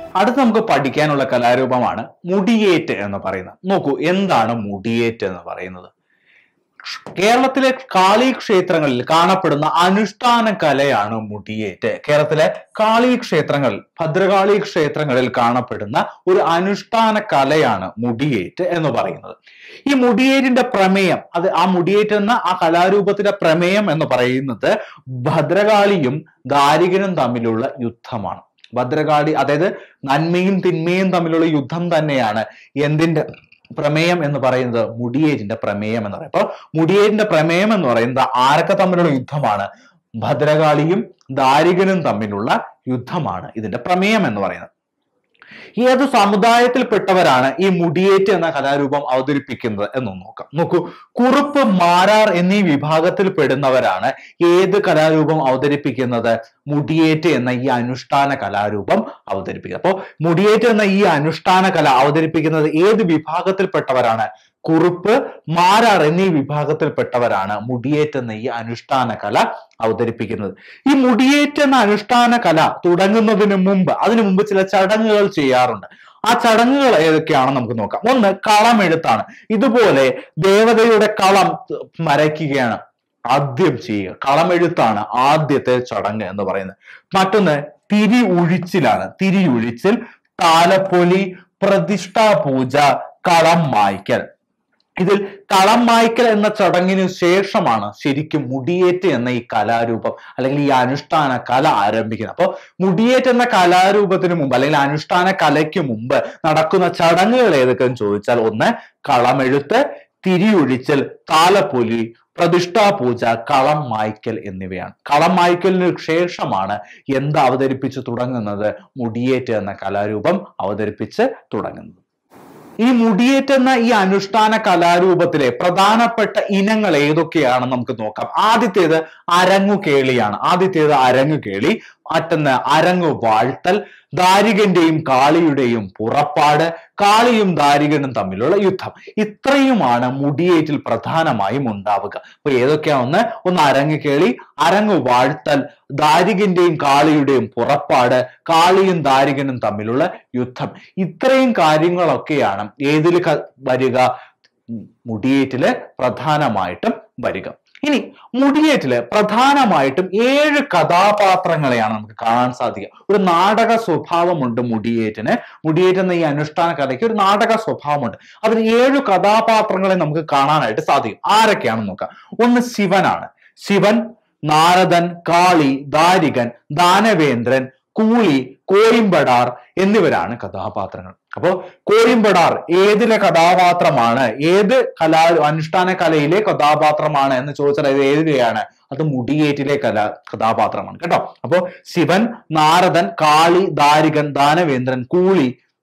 അടുത്ത് നമുക്ക് പഠിക്കാനുള്ള കലാരൂപമാണ് മുടിയേറ്റ് എന്ന് പറയുന്നത് നോക്കൂ എന്താണ് മുടിയേറ്റ് എന്ന് പറയുന്നത് കേരളത്തിലെ കാളി ക്ഷേത്രങ്ങളിൽ കാണപ്പെടുന്ന അനുഷ്ഠാന കലയാണ് മുടിയേറ്റ് കേരളത്തിലെ കാളി ക്ഷേത്രങ്ങളിൽ ഭദ്രകാളി ക്ഷേത്രങ്ങളിൽ കാണപ്പെടുന്ന ഒരു അനുഷ്ഠാന കലയാണ് മുടിയേറ്റ് എന്ന് പറയുന്നത് ഈ മുടിയേറ്റിന്റെ പ്രമേയം അത് ആ മുടിയേറ്റ് എന്ന ആ കലാരൂപത്തിന്റെ പ്രമേയം എന്ന് പറയുന്നത് ഭദ്രകാളിയും ദാരികനും തമ്മിലുള്ള യുദ്ധമാണ് ഭദ്രകാളി അതായത് നന്മയും തിന്മയും തമ്മിലുള്ള യുദ്ധം തന്നെയാണ് എന്തിന്റെ പ്രമേയം എന്ന് പറയുന്നത് മുടിയേറ്റിന്റെ പ്രമേയം എന്ന് പറയും അപ്പൊ മുടിയേറ്റിന്റെ പ്രമേയം എന്ന് പറയുന്നത് ആരൊക്കെ തമ്മിലുള്ള യുദ്ധമാണ് ഭദ്രകാളിയും ദാരികനും തമ്മിലുള്ള യുദ്ധമാണ് ഇതിന്റെ പ്രമേയം എന്ന് പറയുന്നത് ഏത് സമുദായത്തിൽപ്പെട്ടവരാണ് ഈ മുടിയേറ്റ് എന്ന കലാരൂപം അവതരിപ്പിക്കുന്നത് എന്ന് നോക്കാം നോക്കൂ കുറുപ്പ് മാരാർ എന്നീ വിഭാഗത്തിൽ പെടുന്നവരാണ് ഏത് കലാരൂപം അവതരിപ്പിക്കുന്നത് മുടിയേറ്റ് എന്ന ഈ അനുഷ്ഠാന കലാരൂപം അവതരിപ്പിക്കുന്നത് അപ്പോൾ മുടിയേറ്റ് എന്ന ഈ അനുഷ്ഠാന കല അവതരിപ്പിക്കുന്നത് ഏത് വിഭാഗത്തിൽപ്പെട്ടവരാണ് കുറുപ്പ് മാരാർ എന്നീ വിഭാഗത്തിൽപ്പെട്ടവരാണ് മുടിയേറ്റ് എന്ന ഈ അനുഷ്ഠാന കല അവതരിപ്പിക്കുന്നത് ഈ മുടിയേറ്റ് എന്ന അനുഷ്ഠാന കല തുടങ്ങുന്നതിന് മുമ്പ് അതിനു മുമ്പ് ചില ചടങ്ങുകൾ ചെയ്യാറുണ്ട് ആ ചടങ്ങുകൾ ഏതൊക്കെയാണെന്ന് നമുക്ക് നോക്കാം ഒന്ന് കളമെഴുത്താണ് ഇതുപോലെ ദേവതയുടെ കളം വരയ്ക്കുകയാണ് ആദ്യം ചെയ്യുക കളമെഴുത്താണ് ആദ്യത്തെ ചടങ്ങ് എന്ന് പറയുന്നത് മറ്റൊന്ന് തിരി ഉഴിച്ചിലാണ് തിരി ഉഴിച്ചിൽ താലപ്പൊലി പ്രതിഷ്ഠാ പൂജ കളം മായ്ക്കൽ ഇതിൽ കളം മായ്ക്കൽ എന്ന ചടങ്ങിന് ശേഷമാണ് ശരിക്കും മുടിയേറ്റ് എന്ന ഈ കലാരൂപം അല്ലെങ്കിൽ ഈ അനുഷ്ഠാന കല ആരംഭിക്കുന്നത് അപ്പോൾ മുടിയേറ്റ് എന്ന കലാരൂപത്തിന് മുമ്പ് അല്ലെങ്കിൽ അനുഷ്ഠാന കലയ്ക്ക് മുമ്പ് നടക്കുന്ന ചടങ്ങുകൾ ഏതൊക്കെയെന്ന് ചോദിച്ചാൽ ഒന്ന് കളമെഴുത്ത് തിരിയൊഴിച്ചൽ താലപ്പൊലി പ്രതിഷ്ഠാ പൂജ കളം മായ്ക്കൽ എന്നിവയാണ് കളം മായ്ക്കലിന് ശേഷമാണ് എന്ത് അവതരിപ്പിച്ച് തുടങ്ങുന്നത് മുടിയേറ്റ് എന്ന കലാരൂപം അവതരിപ്പിച്ച് തുടങ്ങുന്നത് ഈ മുടിയേറ്റെന്ന ഈ അനുഷ്ഠാന കലാരൂപത്തിലെ പ്രധാനപ്പെട്ട ഇനങ്ങൾ ഏതൊക്കെയാണെന്ന് നമുക്ക് നോക്കാം ആദ്യത്തേത് അരങ്ങു കേളിയാണ് ആദ്യത്തേത് അരങ്ങു കേളി മറ്റൊന്ന് അരങ്ങു വാഴ്ത്തൽ ദാരികന്റെയും കാളിയുടെയും പുറപ്പാട് കാളിയും ദാരികനും തമ്മിലുള്ള യുദ്ധം ഇത്രയുമാണ് മുടിയേറ്റിൽ പ്രധാനമായും ഉണ്ടാവുക അപ്പൊ ഏതൊക്കെയാണെന്ന് ഒന്ന് അരങ്ങ് കേളി അരങ്ങ് വാഴ്ത്തൽ ദാരികന്റെയും കാളിയുടെയും പുറപ്പാട് കാളിയും ദാരികനും തമ്മിലുള്ള യുദ്ധം ഇത്രയും കാര്യങ്ങളൊക്കെയാണ് ഏതിൽ ക- വരിക ഉം, മുടിയേറ്റില് പ്രധാനമായിട്ടും വരിക ഇനി മുടിയേറ്റില് പ്രധാനമായിട്ടും ഏഴ് കഥാപാത്രങ്ങളെയാണ് നമുക്ക് കാണാൻ സാധിക്കുക ഒരു നാടക സ്വഭാവമുണ്ട് മുടിയേറ്റിന് മുടിയേറ്റ് എന്ന ഈ അനുഷ്ഠാന കഥയ്ക്ക് ഒരു നാടക സ്വഭാവമുണ്ട് അതിൽ ഏഴ് കഥാപാത്രങ്ങളെ നമുക്ക് കാണാനായിട്ട് സാധിക്കും ആരൊക്കെയാണെന്ന് നോക്കാം ഒന്ന് ശിവനാണ് ശിവൻ നാരദൻ കാളി ദാരികൻ ദാനവേന്ദ്രൻ കൂളി കോയിമ്പടാർ എന്നിവരാണ് കഥാപാത്രങ്ങൾ അപ്പോ കോയിമ്പടാർ ഏതിലെ കഥാപാത്രമാണ് ഏത് കലാ അനുഷ്ഠാന കലയിലെ കഥാപാത്രമാണ് എന്ന് ചോദിച്ചാൽ അത് ഏതിലെയാണ് അത് മുടിയേറ്റിലെ കല കഥാപാത്രമാണ് കേട്ടോ അപ്പോ ശിവൻ നാരദൻ കാളി ദാരികൻ ദാനവേന്ദ്രൻ കൂളി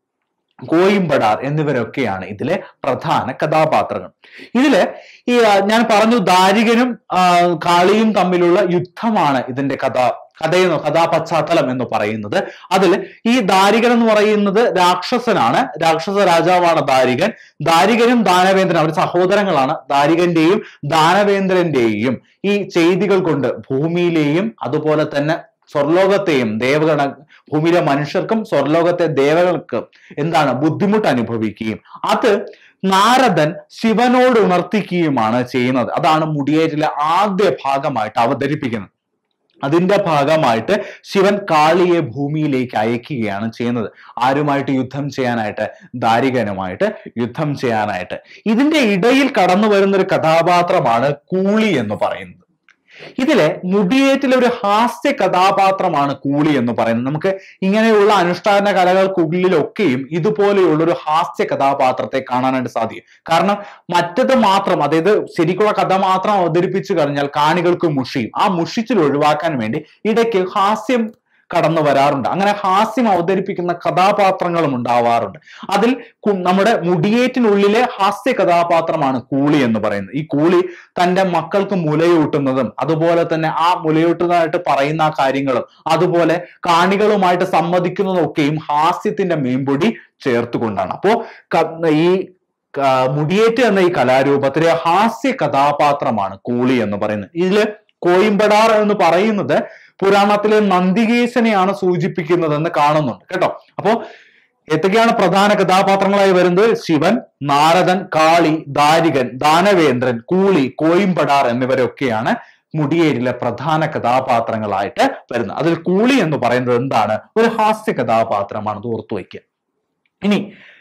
കോയിമ്പടാർ എന്നിവരൊക്കെയാണ് ഇതിലെ പ്രധാന കഥാപാത്രങ്ങൾ ഇതില് ഈ ആ, ഞാൻ പറഞ്ഞു ദാരികനും ആ, കാളിയും തമ്മിലുള്ള യുദ്ധമാണ് ഇതിന്റെ കഥ കഥയെന്നോ കഥാപശ്ചാത്തലം എന്ന് പറയുന്നത് അതിൽ ഈ ദാരികൻ എന്ന് പറയുന്നത് രാക്ഷസനാണ് രാക്ഷസ രാജാവാണ് ദാരികൻ ദാരികനും ദാനവേന്ദ്രനും അവർ സഹോദരങ്ങളാണ് ദാരികന്റെയും ദാനവേന്ദ്രന്റെയും ഈ ചെയ്തികൾ കൊണ്ട് ഭൂമിയിലെയും അതുപോലെ തന്നെ സ്വർലോകത്തെയും ദേവഗണ ഭൂമിയിലെ മനുഷ്യർക്കും സ്വർലോകത്തെ ദേവകൾക്കും എന്താണ് ബുദ്ധിമുട്ട് അനുഭവിക്കുകയും അത് നാരദൻ ശിവനോട് ഉണർത്തിക്കുകയുമാണ് ചെയ്യുന്നത് അതാണ് മുടിയേറ്റിലെ ആദ്യ ഭാഗമായിട്ട് അവതരിപ്പിക്കുന്നത് അതിന്റെ ഭാഗമായിട്ട് ശിവൻ കാളിയെ ഭൂമിയിലേക്ക് അയക്കുകയാണ് ചെയ്യുന്നത് ആരുമായിട്ട് യുദ്ധം ചെയ്യാനായിട്ട് ദാരികനുമായിട്ട് യുദ്ധം ചെയ്യാനായിട്ട് ഇതിന്റെ ഇടയിൽ കടന്നു വരുന്ന ഒരു കഥാപാത്രമാണ് കൂളി എന്ന് പറയുന്നത് ഇതിലെ മുടിയേറ്റിലെ ഒരു ഹാസ്യ കഥാപാത്രമാണ് കൂളി എന്ന് പറയുന്നത് നമുക്ക് ഇങ്ങനെയുള്ള അനുഷ്ഠാന കലകൾക്കുള്ളിലൊക്കെയും ഇതുപോലെയുള്ള ഒരു ഹാസ്യ കഥാപാത്രത്തെ കാണാനായിട്ട് സാധിക്കും കാരണം മറ്റത് മാത്രം അതായത് ശരിക്കുള്ള കഥ മാത്രം അവതരിപ്പിച്ചു കഴിഞ്ഞാൽ കാണികൾക്ക് മുഷിയും ആ മുഷിച്ചിൽ ഒഴിവാക്കാൻ വേണ്ടി ഇടയ്ക്ക് ഹാസ്യം കടന്നു വരാറുണ്ട് അങ്ങനെ ഹാസ്യം അവതരിപ്പിക്കുന്ന കഥാപാത്രങ്ങളും ഉണ്ടാവാറുണ്ട് അതിൽ കു- നമ്മുടെ മുടിയേറ്റിനുള്ളിലെ ഹാസ്യ കഥാപാത്രമാണ് കൂളി എന്ന് പറയുന്നത് ഈ കൂളി തന്റെ മക്കൾക്ക് മുലയൂട്ടുന്നതും അതുപോലെ തന്നെ ആ മുലയൂട്ടുന്നതായിട്ട് പറയുന്ന ആ കാര്യങ്ങളും അതുപോലെ കാണികളുമായിട്ട് സംവദിക്കുന്നതും ഒക്കെയും ഹാസ്യത്തിന്റെ മേമ്പൊടി ചേർത്തുകൊണ്ടാണ് അപ്പോ ക- ഈ ക- മുടിയേറ്റ് എന്ന ഈ കലാരൂപത്തിലെ ഹാസ്യ കഥാപാത്രമാണ് കൂളി എന്ന് പറയുന്നത് ഇതില് കോയിമ്പടാർ എന്ന് പറയുന്നത് പുരാണത്തിലെ നന്ദികേശനെയാണ് സൂചിപ്പിക്കുന്നതെന്ന് കാണുന്നുണ്ട് കേട്ടോ അപ്പോ ഏതൊക്കെയാണ് പ്രധാന കഥാപാത്രങ്ങളായി വരുന്നത് ശിവൻ നാരദൻ കാളി ദാരികൻ ദാനവേന്ദ്രൻ കൂളി കോയിമ്പടാർ എന്നിവരൊക്കെയാണ് മുടിയേരിലെ പ്രധാന കഥാപാത്രങ്ങളായിട്ട് വരുന്നത് അതിൽ കൂളി എന്ന് പറയുന്നത് എന്താണ് ഒരു ഹാസ്യ കഥാപാത്രമാണ് ഇത് ഓർത്തു വയ്ക്കുക ഇനി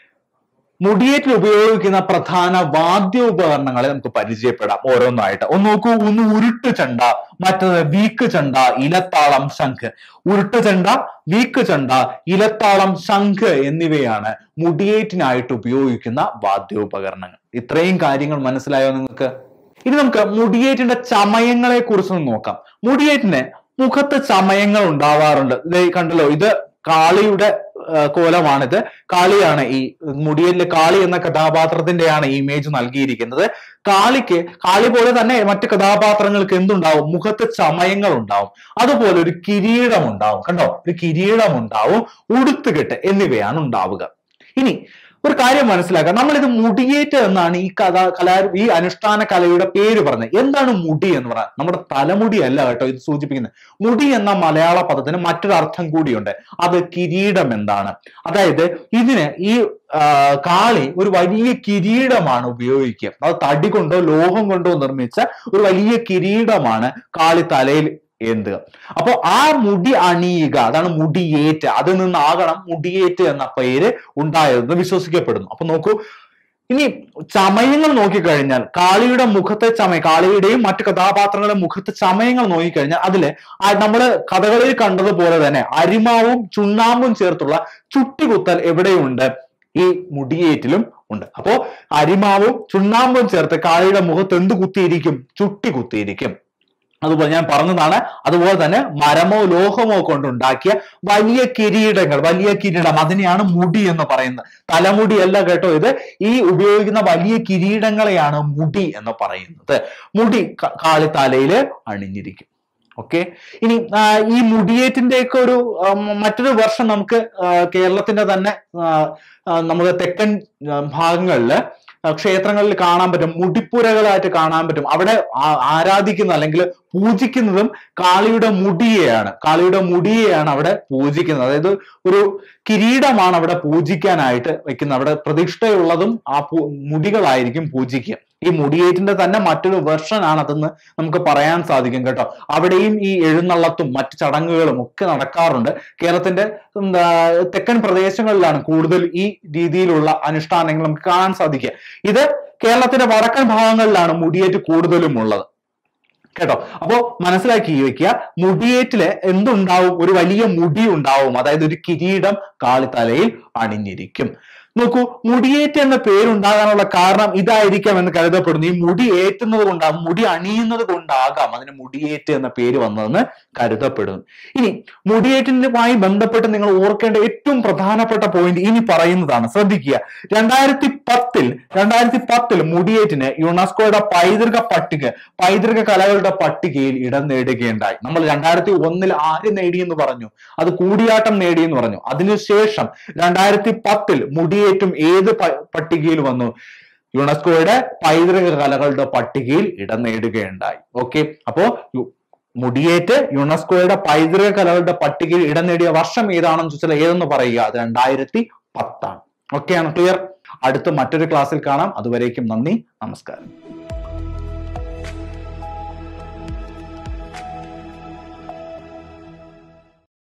മുടിയേറ്റിൽ ഉപയോഗിക്കുന്ന പ്രധാന വാദ്യോപകരണങ്ങളെ നമുക്ക് പരിചയപ്പെടാം ഓരോന്നായിട്ട് ഒന്ന് നോക്കൂ ഒന്ന് ഉരുട്ട് ചെണ്ട മറ്റത് വീക്ക് ചെണ്ട ഇലത്താളം ശംഖ് ഉരുട്ട് ചെണ്ട വീക്ക് ചെണ്ട ഇലത്താളം ശംഖ് എന്നിവയാണ് മുടിയേറ്റിനായിട്ട് ഉപയോഗിക്കുന്ന വാദ്യോപകരണങ്ങൾ ഇത്രയും കാര്യങ്ങൾ മനസ്സിലായോ നിങ്ങൾക്ക് ഇനി നമുക്ക് മുടിയേറ്റിന്റെ ചമയങ്ങളെ കുറിച്ച് നോക്കാം മുടിയേറ്റിന് മുഖത്ത് ചമയങ്ങൾ ഉണ്ടാവാറുണ്ട് ദേ കണ്ടല്ലോ ഇത് കാളിയുടെ ആ, കോലമാണിത് കാളിയാണ് ഈ മുടിയേറ്റിലെ കാളി എന്ന കഥാപാത്രത്തിന്റെയാണ് ഈ ഇമേജ് നൽകിയിരിക്കുന്നത് കാളിക്ക് കാളി പോലെ തന്നെ മറ്റു കഥാപാത്രങ്ങൾക്ക് എന്തുണ്ടാവും മുഖത്ത് ചമയങ്ങൾ ഉണ്ടാവും അതുപോലെ ഒരു കിരീടം ഉണ്ടാവും കണ്ടോ ഒരു കിരീടം ഉണ്ടാവും ഉടുത്തുകെട്ട് എന്നിവയാണ് ഉണ്ടാവുക ഇനി ഒരു കാര്യം മനസ്സിലാക്കുക നമ്മളിത് മുടിയേറ്റ് എന്നാണ് ഈ കഥ കലാ ഈ അനുഷ്ഠാന കലയുടെ പേര് പറഞ്ഞത് എന്താണ് മുടി എന്ന് പറഞ്ഞാൽ നമ്മുടെ തലമുടി അല്ല കേട്ടോ ഇത് സൂചിപ്പിക്കുന്നത് മുടി എന്ന മലയാള പദത്തിന് മറ്റൊരു അർത്ഥം കൂടിയുണ്ട് അത് കിരീടം എന്താണ് അതായത് ഇതിന് ഈ ആ, കാളി ഒരു വലിയ കിരീടമാണ് ഉപയോഗിക്കുക അത് തടി കൊണ്ടോ ലോഹം കൊണ്ടോ നിർമ്മിച്ച ഒരു വലിയ കിരീടമാണ് കാളി തലയിൽ ഏന്തുക അപ്പൊ ആ മുടി അണിയുക അതാണ് മുടിയേറ്റ് അതിൽ നിന്നാകണം മുടിയേറ്റ് എന്ന പേര് ഉണ്ടായതെന്ന് വിശ്വസിക്കപ്പെടുന്നു അപ്പൊ നോക്കൂ ഇനി ചമയങ്ങൾ നോക്കിക്കഴിഞ്ഞാൽ കാളിയുടെ മുഖത്തെ ചമയം കാളിയുടെയും മറ്റു കഥാപാത്രങ്ങളുടെ മുഖത്തെ ചമയങ്ങൾ നോക്കിക്കഴിഞ്ഞാൽ അതില് ആ നമ്മള് കഥകളിൽ കണ്ടതുപോലെ തന്നെ അരിമാവും ചുണ്ണാമ്പും ചേർത്തുള്ള ചുട്ടുകുത്തൽ എവിടെയുണ്ട് ഈ മുടിയേറ്റിലും ഉണ്ട് അപ്പോ അരിമാവും ചുണ്ണാമ്പും ചേർത്ത് കാളിയുടെ മുഖത്ത് എന്ത് കുത്തിയിരിക്കും ചുട്ടി കുത്തിയിരിക്കും അതുപോലെ ഞാൻ പറഞ്ഞതാണ് അതുപോലെ തന്നെ മരമോ ലോഹമോ കൊണ്ടുണ്ടാക്കിയ വലിയ കിരീടങ്ങൾ വലിയ കിരീടം അതിനെയാണ് മുടി എന്ന് പറയുന്നത് തലമുടി അല്ല കേട്ടോ ഇത് ഈ ഉപയോഗിക്കുന്ന വലിയ കിരീടങ്ങളെയാണ് മുടി എന്ന് പറയുന്നത് മുടി ക- കാളിത്തലയില് അണിഞ്ഞിരിക്കും ഓക്കെ ഇനി ആ, ഈ മുടിയേറ്റിന്റെ ഒക്കെ ഒരു ആ, മ- മറ്റൊരു വർഷം നമുക്ക് ആ, കേരളത്തിന്റെ തന്നെ ആ, ആ, നമുക്ക് തെക്കൻ ആ, ഭാഗങ്ങളില് ആ, ക്ഷേത്രങ്ങളിൽ കാണാൻ പറ്റും മുടിപ്പുരകളായിട്ട് കാണാൻ പറ്റും അവിടെ ആ- ആരാധിക്കുന്ന അല്ലെങ്കിൽ പൂജിക്കുന്നതും കാളിയുടെ മുടിയെയാണ് കാളിയുടെ മുടിയെയാണ് അവിടെ പൂജിക്കുന്നത് അതായത് ഒരു കിരീടമാണ് അവിടെ പൂജിക്കാനായിട്ട് വെക്കുന്നത് അവിടെ പ്രതിഷ്ഠയുള്ളതും ആ പു- മുടികളായിരിക്കും പൂജിക്കുക ഈ മുടിയേറ്റിന്റെ തന്നെ മറ്റൊരു വെർഷൻ ആണ് അതെന്ന് നമുക്ക് പറയാൻ സാധിക്കും കേട്ടോ അവിടെയും ഈ എഴുന്നള്ളത്തും മറ്റു ചടങ്ങുകളും ഒക്കെ നടക്കാറുണ്ട് കേരളത്തിന്റെ എന്താ തെക്കൻ പ്രദേശങ്ങളിലാണ് കൂടുതൽ ഈ രീതിയിലുള്ള അനുഷ്ഠാനങ്ങൾ നമുക്ക് കാണാൻ സാധിക്കുക ഇത് കേരളത്തിന്റെ വടക്കൻ ഭാഗങ്ങളിലാണ് മുടിയേറ്റ് കൂടുതലും ഉള്ളത് കേട്ടോ അപ്പോ മനസ്സിലാക്കി വെക്കുക മുടിയേറ്റില് എന്തുണ്ടാവും ഒരു വലിയ മുടി ഉണ്ടാവും അതായത് ഒരു കിരീടം കാളിത്തലയിൽ അണിഞ്ഞിരിക്കും നോക്കൂ മുടിയേറ്റ് എന്ന പേരുണ്ടാകാനുള്ള കാരണം ഇതായിരിക്കാം എന്ന് കരുതപ്പെടുന്നു ഈ മുടി ഏറ്റുന്നത് കൊണ്ടാകും മുടി അണിയുന്നത് കൊണ്ടാകാം അതിന് മുടിയേറ്റ് എന്ന പേര് വന്നതെന്ന് കരുതപ്പെടുന്നു ഇനി മുടിയേറ്റിനുമായി ബന്ധപ്പെട്ട് നിങ്ങൾ ഓർക്കേണ്ട ഏറ്റവും പ്രധാനപ്പെട്ട പോയിന്റ് ഇനി പറയുന്നതാണ് ശ്രദ്ധിക്കുക രണ്ടായിരത്തി പത്തിൽ രണ്ടായിരത്തി പത്തിൽ മുടിയേറ്റിന് യുനെസ്കോയുടെ പൈതൃക പട്ടിക പൈതൃക കലകളുടെ പട്ടികയിൽ ഇടം നേടുകയുണ്ടായി നമ്മൾ രണ്ടായിരത്തി ഒന്നിൽ ആര് നേടിയെന്ന് പറഞ്ഞു അത് കൂടിയാട്ടം നേടിയെന്ന് പറഞ്ഞു അതിനുശേഷം രണ്ടായിരത്തി പത്തിൽ മുടിയേറ്റും ഏത് പ- പട്ടികയിൽ വന്നു യുനെസ്കോയുടെ പൈതൃക കലകളുടെ പട്ടികയിൽ ഇടം നേടുകയുണ്ടായി ഓക്കെ അപ്പോ യു- മുടിയേറ്റ് യുനെസ്കോയുടെ പൈതൃക കലകളുടെ പട്ടികയിൽ ഇടം നേടിയ വർഷം ഏതാണെന്ന് ചോദിച്ചാൽ ഏതെന്ന് പറയുക അത് രണ്ടായിരത്തി പത്താണ് ഓക്കെയാണ് ക്ലിയർ അടുത്ത മറ്റൊരു ക്ലാസ്സിൽ കാണാം അതുവരേക്കും നന്ദി നമസ്കാരം